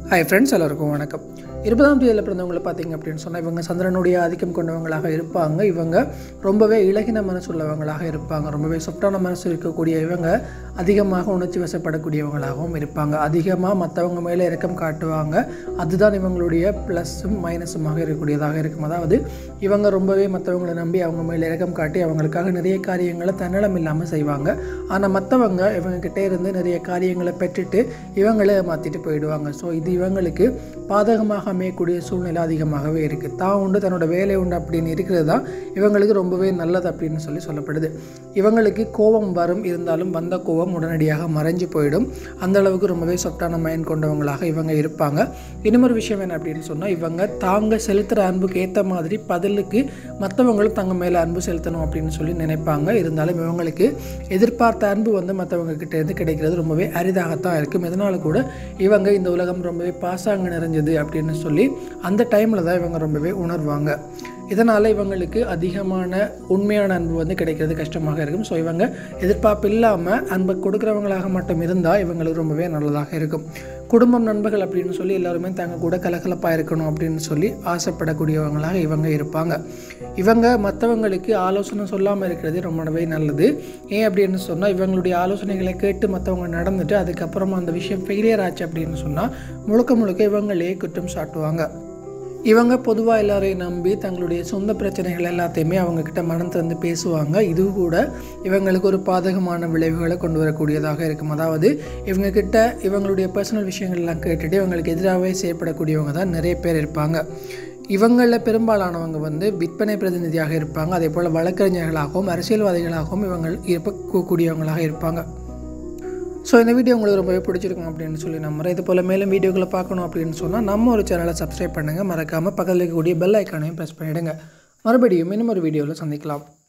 hi friends எல்லாருக்கும் வணக்கம் இருபதாம் தேதியில் பிறந்தவங்களை பார்த்தீங்க அப்படின்னு சொன்னால் இவங்க சந்திரனுடைய ஆதிக்கம் கொண்டவங்களாக இருப்பாங்க இவங்க ரொம்பவே இலகின மனசு உள்ளவங்களாக இருப்பாங்க ரொம்பவே சொஃப்டான மனசு இருக்கக்கூடிய இவங்க அதிகமாக உணர்ச்சி வசப்படக்கூடியவங்களாகவும் இருப்பாங்க அதிகமாக மற்றவங்க மேலே இறக்கம் காட்டுவாங்க அதுதான் இவங்களுடைய ப்ளஸ்ஸும் மைனஸுமாக இருக்கக்கூடியதாக இருக்கும் அதாவது இவங்க ரொம்பவே மற்றவங்களை நம்பி அவங்க மேலே இறக்கம் காட்டி அவங்களுக்காக நிறைய காரியங்களை தன்னலம் இல்லாமல் செய்வாங்க ஆனால் மற்றவங்க இவங்க கிட்டே இருந்து நிறைய காரியங்களை பெற்றுட்டு இவங்களே மாற்றிட்டு போயிடுவாங்க ஸோ இது இவங்களுக்கு பாதகமாக அமையக்கூடிய சூழ்நிலை அதிகமாகவே இருக்குது தான் உண்டு தன்னோட வேலை உண்டு அப்படின்னு இருக்கிறது தான் இவங்களுக்கு ரொம்பவே நல்லது அப்படின்னு சொல்லி சொல்லப்படுது இவங்களுக்கு கோபம் வரும் இருந்தாலும் வந்த கோபம் உடனடியாக மறைஞ்சு போயிடும் அந்த அளவுக்கு ரொம்பவே சொப்டான மைண்ட் கொண்டவங்களாக இவங்க இருப்பாங்க இன்னொரு விஷயம் என்ன அப்படின்னு சொன்னால் இவங்க தாங்க செலுத்துகிற அன்புக்கு ஏற்ற மாதிரி பதிலுக்கு மற்றவங்களும் தங்க மேலே அன்பு செலுத்தணும் அப்படின்னு சொல்லி நினைப்பாங்க இருந்தாலும் இவங்களுக்கு எதிர்பார்த்த அன்பு வந்து மற்றவங்க கிட்ட இருந்து கிடைக்கிறது ரொம்பவே அரிதாகத்தான் இருக்கும் இதனால் கூட இவங்க இந்த உலகம் ரொம்பவே பாசாங்க நிறைஞ்சது அப்படின்னு சொல்லி அந்த டைமில் தான் இவங்க ரொம்பவே உணர்வாங்க இதனால் இவங்களுக்கு அதிகமான உண்மையான அன்பு வந்து கிடைக்கிறது கஷ்டமாக இருக்கும் ஸோ இவங்க எதிர்பார்ப்பு இல்லாமல் அன்பை கொடுக்குறவங்களாக மட்டும் இருந்தால் இவங்களுக்கு ரொம்பவே நல்லதாக இருக்கும் குடும்பம் நண்பர்கள் அப்படின்னு சொல்லி எல்லாருமே தங்க கூட கலகலப்பாக இருக்கணும் அப்படின்னு சொல்லி ஆசைப்படக்கூடியவங்களாக இவங்க இருப்பாங்க இவங்க மற்றவங்களுக்கு ஆலோசனை சொல்லாமல் இருக்கிறது ரொம்பவே நல்லது ஏன் அப்படின்னு சொன்னால் இவங்களுடைய ஆலோசனைகளை கேட்டு மற்றவங்க நடந்துட்டு அதுக்கப்புறமா அந்த விஷயம் ஃபெயிலியர் ஆச்சு அப்படின்னு சொன்னால் முழுக்க முழுக்க இவங்களே குற்றம் சாட்டுவாங்க இவங்க பொதுவாக எல்லாரையும் நம்பி தங்களுடைய சொந்த பிரச்சனைகள் எல்லாத்தையுமே அவங்கக்கிட்ட மனம் திறந்து பேசுவாங்க இது கூட இவங்களுக்கு ஒரு பாதகமான விளைவுகளை கொண்டு வரக்கூடியதாக இருக்கும் அதாவது இவங்கக்கிட்ட இவங்களுடைய பர்சனல் விஷயங்கள் எல்லாம் கேட்டுட்டு இவங்களுக்கு எதிராகவே செயற்படக்கூடியவங்க தான் நிறைய பேர் இருப்பாங்க இவங்களில் பெரும்பாலானவங்க வந்து விற்பனை பிரதிநிதியாக இருப்பாங்க அதே போல் வழக்கறிஞர்களாகவும் அரசியல்வாதிகளாகவும் இவங்க இருக்கக்கூடியவங்களாக இருப்பாங்க ஸோ இந்த வீடியோ உங்களுக்கு ரொம்பவே பிடிச்சிருக்கும் அப்படின்னு சொல்லி நம்புறேன் இது போல் மேலும் வீடியோக்களை பார்க்கணும் அப்படின்னு சொன்னால் நம்ம ஒரு சேனலை சப்ஸ்கிரைப் பண்ணுங்கள் மறக்காமல் பக்கத்தில் இருக்கக்கூடிய பெல் ஐக்கானையும் ப்ரெஸ் பண்ணிவிடுங்க மறுபடியும் இன்னும் ஒரு வீடியோவில் சந்திக்கலாம்